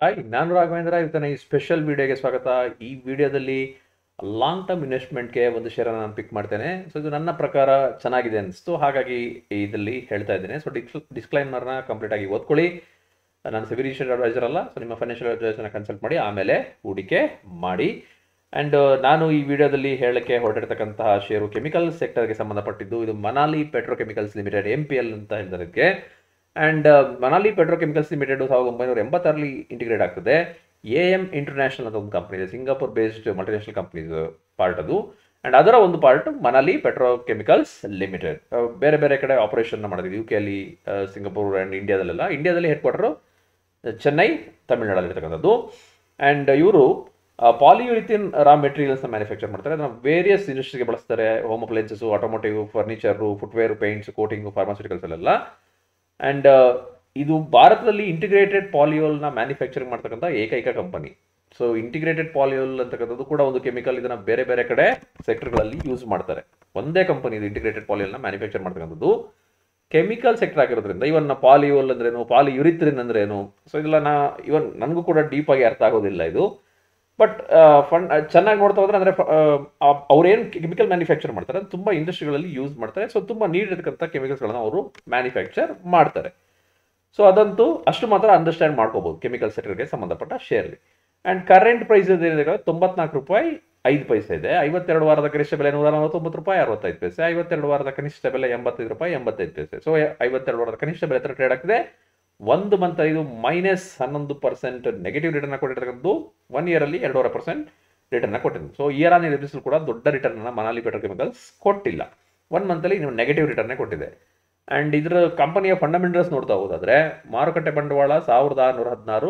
hi ನಾನು ರಾಘವೇಂದ್ರ ಇವತ್ತಿನ ಈ ಸ್ಪೆಷಲ್ ವಿಡಿಯೋಗೆ ಸ್ವಾಗತ ಈ ವಿಡಿಯೋದಲ್ಲಿ ಲಾಂಗ್ ಟರ್ಮ್ ಇನ್ವೆಸ್ಟ್ಮೆಂಟ್ಗೆ ಒಂದು ಶೇರನ್ನು ನಾನು ಪಿಕ್ ಮಾಡ್ತೇನೆ ಸೊ ಇದು ನನ್ನ ಪ್ರಕಾರ ಚೆನ್ನಾಗಿದೆ ಅನಿಸ್ತು ಹಾಗಾಗಿ ಇದರಲ್ಲಿ ಹೇಳ್ತಾ ಇದ್ದೇನೆ ಸೊ ಡಿಸ್ ಡಿಸ್ಕ್ಲೈಮರ್ನ ಕಂಪ್ಲೀಟ್ ಆಗಿ ಓದ್ಕೊಳ್ಳಿ ನಾನು ಸೆಬಿ ರಿಜಿಸ್ಟರ್ಡ್ ಅಡ್ವೈಸರ್ ಅಲ್ಲ ಸೊ ನಿಮ್ಮ ಫೈನಾನ್ಷಿಯಲ್ ಅಡ್ವೈಸರ್ನ ಕನ್ಸಲ್ಟ್ ಮಾಡಿ ಆಮೇಲೆ ಹೂಡಿಕೆ ಮಾಡಿ ಆ್ಯಂಡ್ ನಾನು ಈ ವಿಡಿಯೋದಲ್ಲಿ ಹೇಳಕ್ಕೆ ಹೊರಟಿರ್ತಕ್ಕಂತಹ ಷೇರು ಕೆಮಿಕಲ್ ಸೆಕ್ಟರ್ಗೆ ಸಂಬಂಧಪಟ್ಟಿದ್ದು ಇದು Manali petrochemicals limited M P L ಅಂತ ಹೇಳಿದ್ರೆ ಇದಕ್ಕೆ ಆ್ಯಂಡ್ ಮನಾಲಿ ಪೆಟ್ರೋಕೆಮಿಕಲ್ಸ್ ಲಿಮಿಟೆಡ್ ಸಾವಿರದ ಒಂಬೈನೂರ ಎಂಬತ್ತಾರಲ್ಲಿ ಇಂಟಿಗ್ರೇಟ್ ಆಗ್ತದೆ ಎ ಎಮ್ ಇಂಟರ್ನ್ಯಾಷನಲ್ ಅಂತ ಒಂದು ಕಂಪ್ನಿ ಇದೆ Singapore based multinational companies part ಅದು ಆ್ಯಂಡ್ ಅದರ ಒಂದು ಪಾರ್ಟ್ ಮನಾಲಿ ಪೆಟ್ರೋಕೆಮಿಕಲ್ಸ್ ಲಿಮಿಟೆಡ್ ಬೇರೆ ಬೇರೆ ಕಡೆ ಆಪರೇಷನ್ ಮಾಡಿದೆ ಯು ಕೆ ಅಲ್ಲಿ ಸಿಂಗಾಪುರ್ ಆ್ಯಂಡ್ ಇಂಡಿಯಾದಲ್ಲೆಲ್ಲ ಇಂಡಿಯಾದಲ್ಲಿ ಹೆಡ್ ಕ್ವಾರ್ಟರು ಚೆನ್ನೈ ತಮಿಳುನಾಡಲ್ಲಿ ಇರ್ತಕ್ಕಂಥದ್ದು ಆ್ಯಂಡ್ ಇವರು ಪಾಲಿಯೂರಿಥಿನ್ ರಾ ಮೆಟೀರಿಯಲ್ಸ್ನ ಮ್ಯಾನುಫ್ಯಾಕ್ಚರ್ ಮಾಡ್ತಾರೆ ಅದನ್ನು ವೇರಿಯಸ್ ಇಂಡಸ್ಟ್ರಿಗೆ ಬಳಸ್ತಾರೆ home appliances automotive furniture footwear paints coating pharmaceuticals ಅಲ್ಲೆಲ್ಲ ಆ್ಯಂಡ್ ಇದು ಭಾರತದಲ್ಲಿ ಇಂಟಿಗ್ರೇಟೆಡ್ ಪಾಲಿಯೋಲ್ನ ಮ್ಯಾನುಫ್ಯಾಕ್ಚರಿಂಗ್ ಮಾಡ್ತಕ್ಕಂಥ ಏಕೈಕ ಕಂಪನಿ ಸೊ ಇಂಟಿಗ್ರೇಟೆಡ್ ಪಾಲಿಯೋಲ್ ಅಂತಕ್ಕಂಥದ್ದು ಕೂಡ ಒಂದು ಕೆಮಿಕಲ್ ಇದನ್ನ ಬೇರೆ ಬೇರೆ ಕಡೆ ಸೆಕ್ಟರ್ಗಳಲ್ಲಿ ಯೂಸ್ ಮಾಡ್ತಾರೆ ಒಂದೇ ಕಂಪನಿ ಇದು ಇಂಟಿಗ್ರೇಟೆಡ್ ಪಾಲಿಯೋಲ್ನ ಮ್ಯಾನುಫ್ಯಾಕ್ಚರ್ ಮಾಡ್ತಕ್ಕಂಥದ್ದು ಕೆಮಿಕಲ್ ಸೆಕ್ಟರ್ ಆಗಿರೋದ್ರಿಂದ ಇವನ್ ಪಾಲಿಯೋಲ್ ಅಂದ್ರೇನು ಪಾಲಿ ಯುರಿತ್ರಿನ್ ಅಂದ್ರೇನು ಸೊ ಇದೆಲ್ಲ ನಾ ಇವನ್ ನನಗೂ ಕೂಡ ಡೀಪ್ ಆಗಿ ಅರ್ಥ ಆಗೋದಿಲ್ಲ ಇದು ಬಟ್ ಫಂಡ್ ಚೆನ್ನಾಗಿ ನೋಡ್ತಾ ಹೋದ್ರೆ ಅಂದರೆ ಅವ್ರೇನು ಕೆಮಿಕಲ್ ಮ್ಯಾನುಫ್ಯಾಕ್ಚರ್ ಮಾಡ್ತಾರೆ ಅದು ತುಂಬ ಇಂಡಸ್ಟ್ರಿಗಳಲ್ಲಿ ಯೂಸ್ ಮಾಡ್ತಾರೆ ಸೊ ತುಂಬ ನೀಡ್ ಇರತಕ್ಕಂಥ ಕೆಮಿಕಲ್ಸ್ಗಳನ್ನ ಅವರು ಮ್ಯಾನುಫ್ಯಾಕ್ಚರ್ ಮಾಡ್ತಾರೆ ಸೊ ಅದಂತೂ ಅಷ್ಟು ಮಾತ್ರ ಅಂಡರ್ಸ್ಟ್ಯಾಂಡ್ ಮಾಡ್ಕೋಬಹುದು ಕೆಮಿಕಲ್ ಸೆಕ್ಟರ್ಗೆ ಸಂಬಂಧಪಟ್ಟ ಶೇರ್ಲಿ ಆ್ಯಂಡ್ ಕರೆಂಟ್ ಪ್ರೈಸ್ ಏನಿದೆ ತೊಂಬತ್ನಾಲ್ಕು ರೂಪಾಯಿ ಐದು ಪೈಸೆ ಇದೆ ಐವತ್ತೆರಡು ವಾರದ ಗರಿಷ್ಠ ಬೆಲೆ ನೂರ ನಲವತ್ತೊಂಬತ್ತು ರೂಪಾಯಿ ಅರವತ್ತೈದು ಪೈಸೆ ಐವತ್ತೆರಡು ವಾರದ ಕನಿಷ್ಠ ಬೆಲೆ ಎಂಬತ್ತೈದು ರೂಪಾಯಿ ಎಂಬತ್ತೈದು ಪೈಸೆ ಸೊ ಐವತ್ತೆರಡು ವಾರದ ಕನಿಷ್ಠ ಬೆಲೆ ಹತ್ರ ಟ್ರೇಡ್ ಆಗ್ತಿದೆ ಒಂದು ಮಂತ್ ಇದು ಮೈನಸ್ ಹನ್ನೊಂದು ಪರ್ಸೆಂಟ್ ನೆಗೆಟಿವ್ ರಿಟರ್ನ್ ಕೊಟ್ಟಿರ್ತಕ್ಕಂಥದ್ದು ಒನ್ ಇಯರಲ್ಲಿ ಎರಡೂವರೆ ಪರ್ಸೆಂಟ್ ರಿಟರ್ನ್ ಕೊಟ್ಟಿದ್ದು ಸೊ ಇಯರ್ ಆನ್ ಇಯರ್ ಕೂಡ ದೊಡ್ಡ ರಿಟರ್ನ್ ಮನಾಲಿ ಪೆಟ್ರೋಕೆಮಿಕಲ್ಸ್ ಕೊಟ್ಟಿಲ್ಲ ಒನ್ ಮಂತಲ್ಲಿ ನೀವು ನೆಗೆಟಿವ್ ರಿಟರ್ನೇ ಕೊಟ್ಟಿದೆ ಆ್ಯಂಡ್ ಇದರ ಕಂಪನಿಯ ಫಂಡಮೆಂಟಲ್ಸ್ ನೋಡ್ತಾ ಹೋದಾದ್ರೆ ಮಾರುಕಟ್ಟೆ ಬಂಡವಾಳ ಸಾವಿರದ ಆರುನೂರ ಹದಿನಾರು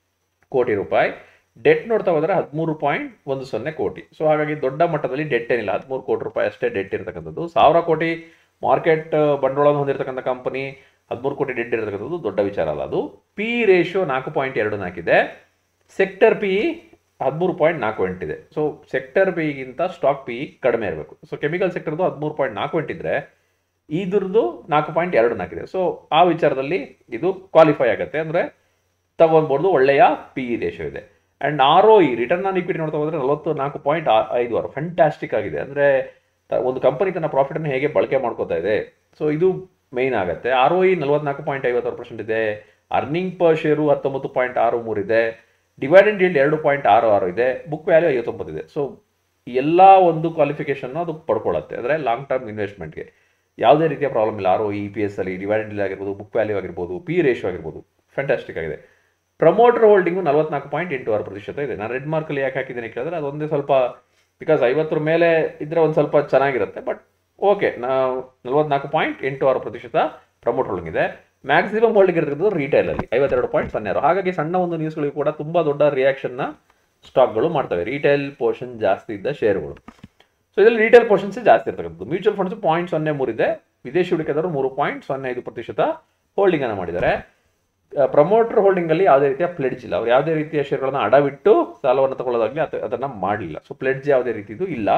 ಕೋಟಿ ರೂಪಾಯಿ ಡೆಟ್ ನೋಡ್ತಾ ಹೋದ್ರೆ ಹದಿಮೂರು ಪಾಯಿಂಟ್ ಒಂದು ಸೊನ್ನೆ ಕೋಟಿ ಸೊ ಹಾಗಾಗಿ ದೊಡ್ಡ ಮಟ್ಟದಲ್ಲಿ ಡೆಟ್ ಏನಿಲ್ಲ ಹದಿಮೂರು ಕೋಟಿ ರೂಪಾಯಿ ಅಷ್ಟೇ ಡೆಟ್ ಇರತಕ್ಕಂಥದ್ದು ಸಾವಿರ ಕೋಟಿ ಮಾರ್ಕೆಟ್ ಬಂಡವಾಳವನ್ನು ಹೊಂದಿರತಕ್ಕಂಥ ಕಂಪನಿ ಹದಿಮೂರು ಕೋಟಿ ಡೆಡ್ ಇರತಕ್ಕಂಥದ್ದು ದೊಡ್ಡ ವಿಚಾರ ಅಲ್ಲ ಅದು ಪಿ ರೇಷಿಯೋ ನಾಲ್ಕು ಪಾಯಿಂಟ್ ಎರಡು ನಾಲ್ಕಿದೆ ಸೆಕ್ಟರ್ ಪಿ ಹದಿಮೂರು ಪಾಯಿಂಟ್ ನಾಲ್ಕು ಎಂಟಿದೆ ಸೊ ಸೆಕ್ಟರ್ ಪಿಗಿಂತ ಸ್ಟಾಕ್ ಪಿ ಕಡಿಮೆ ಇರಬೇಕು ಸೊ ಕೆಮಿಕಲ್ ಸೆಕ್ಟರ್ದು ಹದಿಮೂರು ಪಾಯಿಂಟ್ ನಾಲ್ಕು ಎಂಟಿದ್ರೆ ಇದ್ರದ್ದು ನಾಲ್ಕು ಪಾಯಿಂಟ್ ಎರಡು ನಾಲ್ಕಿದೆ ಸೊ ಆ ವಿಚಾರದಲ್ಲಿ ಇದು ಕ್ವಾಲಿಫೈ ಆಗುತ್ತೆ ಅಂದರೆ ತಗೊಳ್ಬೋದು ಒಳ್ಳೆಯ ಪಿ ಇ ರೇಷಿಯೋ ಇದೆ and R O E return on equity ನೋಡ್ತಾ ಹೋದ್ರೆ ನಲವತ್ತು ನಾಲ್ಕು ಪಾಯಿಂಟ್ ಐದು ಆರು ಫ್ಯಾಂಟಾಸ್ಟಿಕ್ ಆಗಿದೆ ಅಂದರೆ ಒಂದು ಕಂಪನಿ ತನ್ನ ಪ್ರಾಫಿಟನ್ನು ಹೇಗೆ ಬಳಕೆ ಮಾಡ್ಕೋತಾ ಇದೆ ಸೊ ಇದು ಮೇಯ್ನ್ ಆಗುತ್ತೆ ಆರ್ ಒ ಇ ನಲವತ್ನಾಲ್ಕು ಪಾಯಿಂಟ್ ಐವತ್ತಾರು ಪರ್ಸೆಂಟ್ ಇದೆ ಅರ್ನಿಂಗ್ ಪರ್ ಶೇರು ಹತ್ತೊಂಬತ್ತು ಪಾಯಿಂಟ್ ಆರು ಮೂರು ಇದೆ ಡಿವೈಡೆಂಡ್ ಇಲ್ಡ್ ಎರಡು ಪಾಯಿಂಟ್ ಆರು ಆರು ಇದೆ ಬುಕ್ ವ್ಯಾಲ್ಯೂ ಐವತ್ತೊಂಬತ್ತು ಇದೆ ಸೊ ಎಲ್ಲ ಒಂದು ಕ್ವಾಲಿಫಿಕೇಶನ್ ಅದು ಪಡ್ಕೊಳ್ಳುತ್ತೆ ಅಂದರೆ ಲಾಂಗ್ ಟರ್ಮ್ ಇನ್ವೆಸ್ಟ್ಮೆಂಟ್ಗೆ ಯಾವುದೇ ರೀತಿಯ ಪ್ರಾಬ್ಲಮ್ ಇಲ್ಲ R O E P S ಅಲ್ಲಿ ಡಿವೈಡೆಂಡ್ ಇಲ್ ಆಗಿರ್ಬೋದು ಬುಕ್ ವ್ಯಾಲ್ಯೂ ಆಗಿರ್ಬೋದು ಪಿ ರೇಷಿಯೋ ಆಗಿರ್ಬೋದು ಫ್ಯಾಂಟಾಸ್ಟಿಕ್ ಆಗಿದೆ ಪ್ರಮೋಟರ್ ಹೋಲ್ಡಿಂಗು ನಲವತ್ನಾಲ್ಕು ಪಾಯಿಂಟ್ ಎಂಟು ಆರು ಪ್ರತಿಶತ ಇದೆ ನಾನು ರೆಡ್ ಮಾರ್ಕಲ್ಲಿ ಯಾಕೆ ಹಾಕಿದ್ದೀನಿ ಕೇಳಿದ್ರೆ ಅದೊಂದೇ ಸ್ವಲ್ಪ ಬಿಕಾಸ್ ಐವತ್ತರ ಮೇಲೆ ಇದ್ರೆ ಒಂದು ಸ್ವಲ್ಪ ಚೆನ್ನಾಗಿರುತ್ತೆ ಬಟ್ ಓಕೆ ನಾವು ನಲವತ್ನಾಲ್ಕು ಪಾಯಿಂಟ್ ಎಂಟು ಆರು ಪ್ರತಿಶತ ಪ್ರಮೋಟ್ ಹೋಲ್ಡಿಂಗ್ ಇದೆ ಮ್ಯಾಕ್ಸಿಮಮ್ ಹೋಲ್ಡಿಂಗ್ ಇರ್ತಕ್ಕಂಥದ್ದು ರಿಟೇಲಲ್ಲಿ ಐವತ್ತೆರಡು ಪಾಯಿಂಟ್ ಸೊನ್ನೆ ಆರು ಹಾಗಾಗಿ ಸಣ್ಣ ಒಂದು ನ್ಯೂಸ್ಗಳಿಗೂ ಕೂಡ ತುಂಬ ದೊಡ್ಡ ರಿಯಾಕ್ಷನ್ನ ಸ್ಟಾಕ್ಗಳು ಮಾಡ್ತವೆ ರಿಟೇಲ್ ಪೋರ್ಷನ್ ಜಾಸ್ತಿ ಇದ್ದ ಶೇರುಗಳು ಸೊ ಇದರಲ್ಲಿ ರಿಟೇಲ್ ಪೋರ್ಷನ್ಸ್ ಜಾಸ್ತಿ ಇರ್ತಕ್ಕಂಥದ್ದು ಮ್ಯೂಚುವಲ್ ಫಂಡ್ಸ್ ಪಾಯಿಂಟ್ ಸೊನ್ನೆ ಮೂರು ಇದೆ ವಿದೇಶಿ ಹೂಡಿಕೆದಾರರು ಮೂರು ಪಾಯಿಂಟ್ ಸೊನ್ನೆ ಐದು ಪ್ರತಿಶತ ಹೋಲ್ಡಿಂಗ್ ಅನ್ನು ಮಾಡಿದ್ದಾರೆ ಪ್ರಮೋಟರ್ ಹೋಲ್ಡಿಂಗ್ ಅಲ್ಲಿ ಯಾವುದೇ ರೀತಿಯ ಪ್ಲೆಡ್ಜ್ ಇಲ್ಲ ಅವ್ರು ಯಾವುದೇ ರೀತಿಯ ಶೇರ್ಗಳನ್ನು ಅಡವಿಟ್ಟು ಸಾಲವನ್ನು ತಗೊಳ್ಳೋದಾಗ್ಲಿ ಅದ ಅದನ್ನ ಮಾಡಲಿಲ್ಲ ಸೊ ಪ್ಲೆಡ್ಜ್ ಯಾವುದೇ ರೀತಿದು ಇಲ್ಲ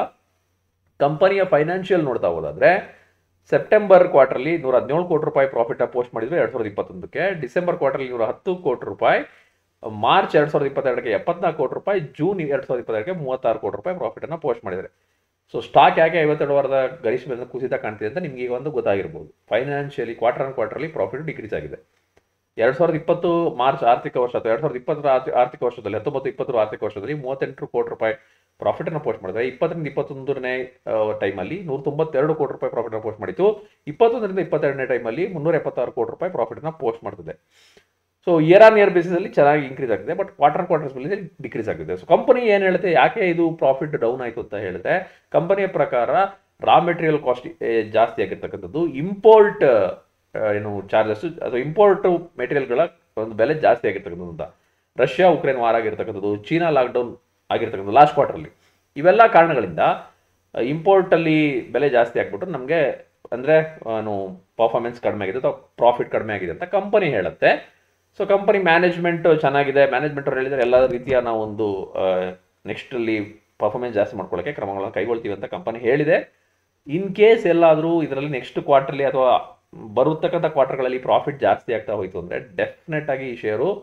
ಕಂಪನಿಯ ಫೈನಾನ್ಷಿಯಲ್ ನೋಡ್ತಾ ಹೋದಾದ್ರೆ ಸೆಪ್ಟೆಂಬರ್ ಕ್ವಾರ್ಟರ್ಲಿ ನೂರ ಹದಿನೇಳು ಕೋಟಿ ರೂಪಾಯಿ ಪ್ರಾಫಿಟ್ ಪೋಸ್ಟ್ ಮಾಡಿದ್ರು ಎರಡ್ ಸಾವಿರದ ಇಪ್ಪತ್ತೊಂದಕ್ಕೆ ಡಿಸೆಂಬರ್ ಕ್ವಾರ್ಟರ್ಲಿ ನೂರ ಹತ್ತು ಕೋಟಿ ರೂಪಾಯಿ ಮಾರ್ಚ್ ಎರಡ್ ಸಾವಿರದ ಇಪ್ಪತ್ತೆರಡಕ್ಕೆ ಎಪ್ಪತ್ನಾಲ್ಕು ಕೋಟಿ ರೂಪಾಯಿ ಜೂನ್ ಎರಡ್ ಸಾವಿರದ ಇಪ್ಪತ್ತೆರಡಕ್ಕೆ ಮೂವತ್ತಾರು ಕೋಟಿ ರೂಪಾಯಿ ಪ್ರಾಫಿಟ್ ಅನ್ನ ಪೋಸ್ಟ್ ಮಾಡಿದ್ದಾರೆ ಸೊ ಸ್ಟಾಕ್ ಯಾಕೆ ಐವತ್ತೆರಡು ವಾರದ ಗರಿಷ್ಠ ಬೆಲೆ ಕುಸಿತ ಕಾಣ್ತಿದೆ ಅಂತ ನಿಮಗೆ ಈಗ ಒಂದು ಗೊತ್ತಾಗಿರ್ಬೋದು financially quarter on quarterly profit decrease ಆಗಿದೆ ಎರಡ್ ಸಾವಿರದ ಇಪ್ಪತ್ತು ಮಾರ್ಚ್ ಆರ್ಥಿಕ ವರ್ಷ ಅಥವಾ ಎರಡ್ ಸಾವಿರದ ಇಪ್ಪತ್ತರ ಆರ್ಥಿಕ ವರ್ಷದಲ್ಲಿ ಹತ್ತೊಂಬತ್ತು ಇಪ್ಪತ್ತರ ಆರ್ಥಿಕ ವರ್ಷದಲ್ಲಿ ಮೂವತ್ತೆಂಟು ಕೋಟಿ ರೂಪಾಯಿ ಪ್ರಾಫಿಟ್ ಅನ್ನು ಪೋಸ್ಟ್ ಮಾಡಿದ್ರೆ ಇಪ್ಪತ್ತರಿಂದ ಇಪ್ಪತ್ತೊಂದನೇ ಟೈಮಲ್ಲಿ ನೂರ ತೊಂಬತ್ತೆರಡು ಕೋಟಿ ರೂಪಾಯಿ ಪ್ರಾಫಿಟ್ ಪೋಸ್ಟ್ ಮಾಡಿತ್ತು ಇಪ್ಪತ್ತೊಂದರಿಂದ ಇಪ್ಪತ್ತೆರಡನೇ ಟೈಮಲ್ಲಿ ಮುನ್ನೂರ ಎಪ್ಪತ್ತಾರು ಕೋಟಿ ರೂಪಾಯಿ ಪ್ರಾಫಿಟ್ ಅನ್ನ ಪೋಸ್ಟ್ ಮಾಡ್ತಿದೆ so year on year basis ಅಲ್ಲಿ ಚೆನ್ನಾಗಿ ಇನ್ಕ್ರೀಸ್ ಆಗಿದೆ ಬಟ್ ಕ್ವಾರ್ಟರ್ ಕ್ವಾರ್ಟರ್ಸ್ ಮೇಲೆ ಡಿಕ್ರೀಸ್ ಆಗಿದೆ ಸೊ ಕಂಪನಿ ಏನು ಹೇಳುತ್ತೆ ಯಾಕೆ ಇದು ಪ್ರಾಫಿಟ್ ಡೌನ್ ಆಯಿತು ಅಂತ ಹೇಳಿದ್ರೆ ಕಂಪನಿಯ ಪ್ರಕಾರ ರಾ ಮೆಟೀರಿಯಲ್ ಕಾಸ್ಟ್ ಜಾಸ್ತಿ ಆಗಿರ್ತಕ್ಕಂಥದ್ದು ಇಂಪೋರ್ಟ್ ಏನು ಚಾರ್ಜಸ್ ಅಥವಾ ಇಂಪೋರ್ಟ್ ಮೆಟೀರಿಯಲ್ಗಳ ಒಂದು ಬೆಲೆ ಜಾಸ್ತಿ ಆಗಿರ್ತಕ್ಕಂಥದ್ದು ಅಂತ ರಷ್ಯಾ ಉಕ್ರೇನ್ ವಾರ ಆಗಿರ್ತಕ್ಕಂಥದ್ದು ಚೀನಾ ಲಾಕ್ಡೌನ್ ಆಗಿರ್ತಕ್ಕಂಥದ್ದು ಲಾಸ್ಟ್ ಕ್ವಾರ್ಟರ್ಲಿ ಇವೆಲ್ಲ ಕಾರಣಗಳಿಂದ ಇಂಪೋರ್ಟಲ್ಲಿ ಬೆಲೆ ಜಾಸ್ತಿ ಆಗ್ಬಿಟ್ಟು ನಮಗೆ ಅಂದರೆ ಏನು ಪರ್ಫಾರ್ಮೆನ್ಸ್ ಕಡಿಮೆ ಆಗಿದೆ ಅಥವಾ ಪ್ರಾಫಿಟ್ ಕಡಿಮೆ ಆಗಿದೆ ಅಂತ ಕಂಪನಿ ಹೇಳುತ್ತೆ ಸೊ ಕಂಪನಿ ಮ್ಯಾನೇಜ್ಮೆಂಟ್ ಚೆನ್ನಾಗಿದೆ ಮ್ಯಾನೇಜ್ಮೆಂಟ್ ಅವ್ರು ಹೇಳಿದರೆ ಎಲ್ಲ ರೀತಿಯ ನಾವು ಒಂದು ನೆಕ್ಸ್ಟಲ್ಲಿ ಪರ್ಫಾರ್ಮೆನ್ಸ್ ಜಾಸ್ತಿ ಮಾಡ್ಕೊಳ್ಳೋಕ್ಕೆ ಕ್ರಮಗಳನ್ನು ಕೈಗೊಳ್ತೀವಿ ಅಂತ ಕಂಪನಿ ಹೇಳಿದೆ ಇನ್ ಕೇಸ್ ಎಲ್ಲಾದರೂ ಇದರಲ್ಲಿ ನೆಕ್ಸ್ಟ್ ಕ್ವಾರ್ಟರ್ಲಿ ಅಥವಾ ಬರುತ್ತಕ್ಕಂಥ ಕ್ವಾರ್ಟರ್ಗಳಲ್ಲಿ ಪ್ರಾಫಿಟ್ ಜಾಸ್ತಿ ಆಗ್ತಾ ಹೋಯಿತು ಅಂದರೆ ಡೆಫಿನೆಟ್ ಆಗಿ ಈ ಶೇರು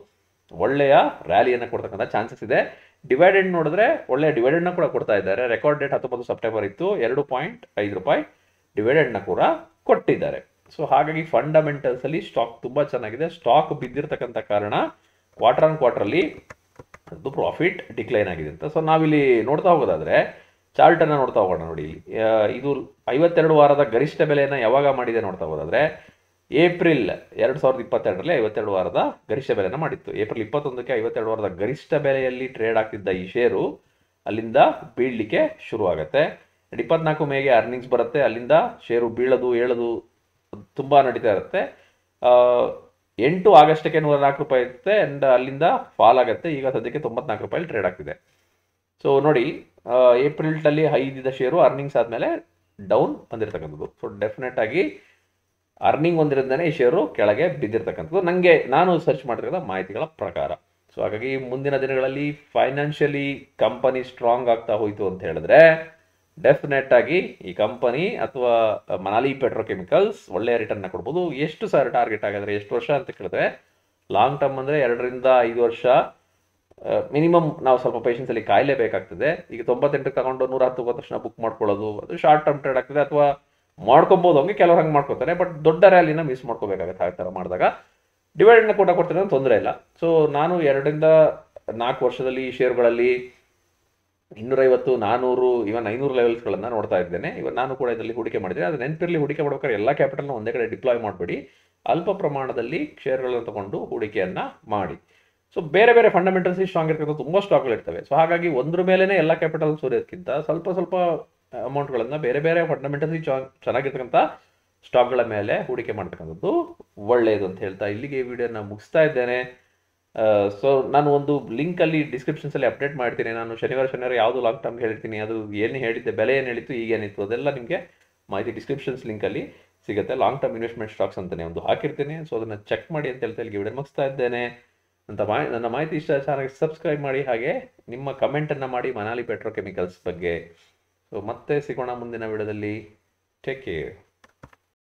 ಒಳ್ಳೆಯ ರ್ಯಾಲಿಯನ್ನು ಕೊಡ್ತಕ್ಕಂಥ ಚಾನ್ಸಸ್ ಇದೆ ಡಿವೈಡೆಡ್ ನೋಡಿದ್ರೆ ಒಳ್ಳೆಯ ಡಿವೈಡೆಡ್ನ ಕೂಡ ಕೊಡ್ತಾ ಇದ್ದಾರೆ ರೆಕಾರ್ಡ್ ಡೇಟ್ ಹತ್ತೊಂಬತ್ತು ಸೆಪ್ಟೆಂಬರ್ ಇತ್ತು ಎರಡು ಪಾಯಿಂಟ್ ಐದು ರೂಪಾಯಿ ಡಿವೈಡೆಡ್ನ ಕೂಡ ಕೊಟ್ಟಿದ್ದಾರೆ ಸೊ ಹಾಗಾಗಿ ಫಂಡಮೆಂಟಲ್ಸ್ ಅಲ್ಲಿ ಸ್ಟಾಕ್ ತುಂಬಾ ಚೆನ್ನಾಗಿದೆ ಸ್ಟಾಕ್ ಬಿದ್ದಿರ್ತಕ್ಕಂಥ ಕಾರಣ ಕ್ವಾರ್ಟರ್ ಆನ್ ಕ್ವಾರ್ಟರ್ಲಿ ಅದು ಪ್ರಾಫಿಟ್ ಡಿಕ್ಲೈನ್ ಆಗಿದೆ ಅಂತ ಸೊ ನಾವಿಲ್ಲಿ ನೋಡ್ತಾ ಹೋಗೋದಾದ್ರೆ ಚಾರ್ಟ್ ಅನ್ನ ನೋಡ್ತಾ ಹೋಗೋಣ ನೋಡಿ ಇಲ್ಲಿ ಆ, ಇದು ಐವತ್ತೆರಡು ವಾರದ ಗರಿಷ್ಠ ಬೆಲೆಯನ್ನು ಯಾವಾಗ ಮಾಡಿದೆ ನೋಡ್ತಾ ಹೋಗೋದಾದ್ರೆ ಏಪ್ರಿಲ್ ಎರಡು ಸಾವಿರದ ಇಪ್ಪತ್ತೆರಡರಲ್ಲಿ ಐವತ್ತೆರಡು ವಾರದ ಗರಿಷ್ಠ ಬೆಲೆನ ಮಾಡಿತ್ತು ಏಪ್ರಿಲ್ ಇಪ್ಪತ್ತೊಂದಕ್ಕೆ ಐವತ್ತೆರಡು ವಾರದ ಗರಿಷ್ಠ ಬೆಲೆಯಲ್ಲಿ ಟ್ರೇಡ್ ಆಗ್ತಿದ್ದ ಈ ಷೇರು ಅಲ್ಲಿಂದ ಬೀಳಲಿಕ್ಕೆ ಶುರು ಆಗುತ್ತೆ And ಇಪ್ಪತ್ನಾಲ್ಕು ಮೇಗೆ ಅರ್ನಿಂಗ್ಸ್ ಬರುತ್ತೆ ಅಲ್ಲಿಂದ ಷೇರು ಬೀಳೋದು ಏಳೋದು ತುಂಬ ನಡೀತಾ ಇರುತ್ತೆ ಆ, ಎಂಟು ಆಗಸ್ಟಕ್ಕೆ ನೂರ ನಾಲ್ಕು ರೂಪಾಯಿ ಇರುತ್ತೆ ಆ್ಯಂಡ್ ಅಲ್ಲಿಂದ ಫಾಲ್ ಆಗುತ್ತೆ ಈಗ ಸದ್ಯಕ್ಕೆ ತೊಂಬತ್ನಾಲ್ಕು ರೂಪಾಯಿ ಟ್ರೇಡ್ ಆಗ್ತಿದೆ ಸೊ ನೋಡಿ ಏಪ್ರಿಲ್ಟಲ್ಲಿ ಹೈ ಇದ್ದಿದ್ದ ಷೇರು ಅರ್ನಿಂಗ್ಸ್ ಆದಮೇಲೆ ಡೌನ್ ಬಂದಿರತಕ್ಕಂಥದ್ದು ಸೊ ಡೆಫಿನೆಟ್ ಆಗಿ ಅರ್ನಿಂಗ್ ಹೊಂದಿರೋದನ್ನೇ ಈ ಷೇರು ಕೆಳಗೆ ಬಿದ್ದಿರ್ತಕ್ಕಂಥದ್ದು ನನಗೆ ನಾನು ಸರ್ಚ್ ಮಾಡಿರ್ತಕ್ಕಂಥ ಮಾಹಿತಿಗಳ ಪ್ರಕಾರ ಸೊ ಹಾಗಾಗಿ ಮುಂದಿನ ದಿನಗಳಲ್ಲಿ ಫೈನಾನ್ಷಿಯಲಿ ಕಂಪನಿ ಸ್ಟ್ರಾಂಗ್ ಆಗ್ತಾ ಹೋಯಿತು ಅಂತ ಹೇಳಿದ್ರೆ ಡೆಫಿನೆಟ್ ಆಗಿ ಈ ಕಂಪನಿ ಅಥವಾ ಮನಾಲಿ ಪೆಟ್ರೋಕೆಮಿಕಲ್ಸ್ ಒಳ್ಳೆಯ ರಿಟರ್ನ್ ಕೊಡ್ಬೋದು ಎಷ್ಟು ಸರ್ ಟಾರ್ಗೆಟ್ ಆಗಿದ್ರೆ ಎಷ್ಟು ವರ್ಷ ಅಂತ ಕೇಳಿದ್ರೆ ಲಾಂಗ್ ಟರ್ಮ್ ಅಂದರೆ ಎರಡರಿಂದ ಐದು ವರ್ಷ ಮಿನಿಮಮ್ ನಾವು ಸ್ವಲ್ಪ ಪೇಷನ್ಸ್ ಅಲ್ಲಿ ಕಾಯಲೇಬೇಕಾಗ್ತದೆ ಈಗ ತೊಂಬತ್ತೆಂಟಕ್ಕೆ ತಗೊಂಡು ನೂರ ಹತ್ತು ತಕ್ಷಣ ಬುಕ್ ಮಾಡ್ಕೊಳ್ಳೋದು ಅದು ಶಾರ್ಟ್ ಟರ್ಮ್ ಟ್ರೇಡ್ ಆಗ್ತದೆ ಅಥವಾ ಮಾಡ್ಕೊಬೋದು ಹಂಗೆ ಕೆಲವ್ರು ಹಂಗೆ ಮಾಡ್ಕೋತಾರೆ ಬಟ್ ದೊಡ್ಡ ರ್ಯಾಲಿನ ಮಿಸ್ ಮಾಡ್ಕೋಬೇಕಾಗತ್ತೆ ಆ ಥರ ಮಾಡಿದಾಗ ಡಿವೈಡೆಂಡ್ನ ಕೂಡ ಕೊಡ್ತಾರೆ ತೊಂದರೆ ಇಲ್ಲ ಸೊ ನಾನು ಎರಡರಿಂದ ನಾಲ್ಕು ವರ್ಷದಲ್ಲಿ ಈ ಷೇರುಗಳಲ್ಲಿ ಇನ್ನೂರೈವತ್ತು ನಾನೂರು ಇವನ್ ಐನೂರು ಲೆವೆಲ್ಸ್ಗಳನ್ನು ನೋಡ್ತಾ ಇದ್ದೇನೆ ಇವನ್ ನಾನು ಕೂಡ ಇದರಲ್ಲಿ ಹೂಡಿಕೆ ಮಾಡಿದ್ದೇನೆ ಅದು ನೆನಪಿರಲಿ ಹೂಡಿಕೆ ಮಾಡ್ಬೇಕಾದ್ರೆ ಎಲ್ಲ ಕ್ಯಾಪಿಟಲ್ನ ಒಂದೇ ಕಡೆ ಡಿಪ್ಲಾಯ್ ಮಾಡಬೇಡಿ ಅಲ್ಪ ಪ್ರಮಾಣದಲ್ಲಿ ಶೇರ್ಗಳನ್ನು ತಗೊಂಡು ಹೂಡಿಕೆಯನ್ನ ಮಾಡಿ ಸೊ ಬೇರೆ ಬೇರೆ ಫಂಡಮೆಂಟಲ್ಸ್ ಸ್ಟ್ರಾಂಗ್ ಇರ್ತಕ್ಕಂಥ ತುಂಬ ಸ್ಟಾಕ್ಗಳು ಇರ್ತವೆ ಸೊ ಹಾಗಾಗಿ ಒಂದ್ರ ಮೇಲೇ ಎಲ್ಲ ಕ್ಯಾಪಿಟಲ್ ಸೂರ್ಯೋದಕ್ಕಿಂತ ಸ್ವಲ್ಪ ಸ್ವಲ್ಪ ಅಮೌಂಟ್ಗಳನ್ನು ಬೇರೆ ಬೇರೆ ಫಂಡಮೆಂಟಲ್ಸ್ ಚೆನ್ನಾಗಿರ್ತಕ್ಕಂಥ ಸ್ಟಾಕ್ಗಳ ಮೇಲೆ ಹೂಡಿಕೆ ಮಾಡ್ತಕ್ಕಂಥದ್ದು ಒಳ್ಳೆಯದು ಅಂತ ಹೇಳ್ತಾ ಇಲ್ಲಿಗೆ ಈ ವಿಡಿಯೋನ ಮುಗಿಸ್ತಾ ಇದ್ದೇನೆ ಸೊ ನಾನು ಒಂದು ಲಿಂಕಲ್ಲಿ ಡಿಸ್ಕ್ರಿಪ್ಷನ್ಸಲ್ಲಿ ಅಪ್ಡೇಟ್ ಮಾಡ್ತೀನಿ ನಾನು ಶನಿವಾರ ಶನಿವಾರ ಯಾವುದು ಲಾಂಗ್ ಟರ್ಮ್ ಹೇಳಿರ್ತೀನಿ ಅದು ಏನು ಹೇಳಿದ್ದೆ ಬೆಲೆ ಏನು ಹೇಳಿತ್ತು ಈಗ ಏನಿತ್ತು ಅದೆಲ್ಲ ನಿಮಗೆ ಮಾಹಿತಿ ಡಿಸ್ಕ್ರಿಪ್ಷನ್ಸ್ ಲಿಂಕಲ್ಲಿ ಸಿಗುತ್ತೆ ಲಾಂಗ್ ಟರ್ಮ್ ಇನ್ವೆಸ್ಟ್ಮೆಂಟ್ ಸ್ಟಾಕ್ಸ್ ಅಂತಲೇ ಒಂದು ಹಾಕಿರ್ತೀನಿ ಸೊ ಅದನ್ನು ಚೆಕ್ ಮಾಡಿ ಅಂತ ಹೇಳ್ತಾ ಇಲ್ಲಿಗೆ ವಿಡಿಯೋ ಮುಗಿಸ್ತಾ ಇದ್ದೇನೆ ಅಂತ ಮಾಹಿ ನನ್ನ ಮಾಹಿತಿ ಇಷ್ಟ ಚಾನಲ್ಗೆ ಸಬ್ಸ್ಕ್ರೈಬ್ ಮಾಡಿ ಹಾಗೆ ನಿಮ್ಮ ಕಮೆಂಟನ್ನು ಮಾಡಿ ಮನಾಲಿ ಪೆಟ್ರೋಕೆಮಿಕಲ್ಸ್ ಬಗ್ಗೆ ಸೊ ಮತ್ತೆ ಸಿಗೋಣ ಮುಂದಿನ ವಿಡಿಯೋದಲ್ಲಿ ಟೇಕ್ ಕೇರ್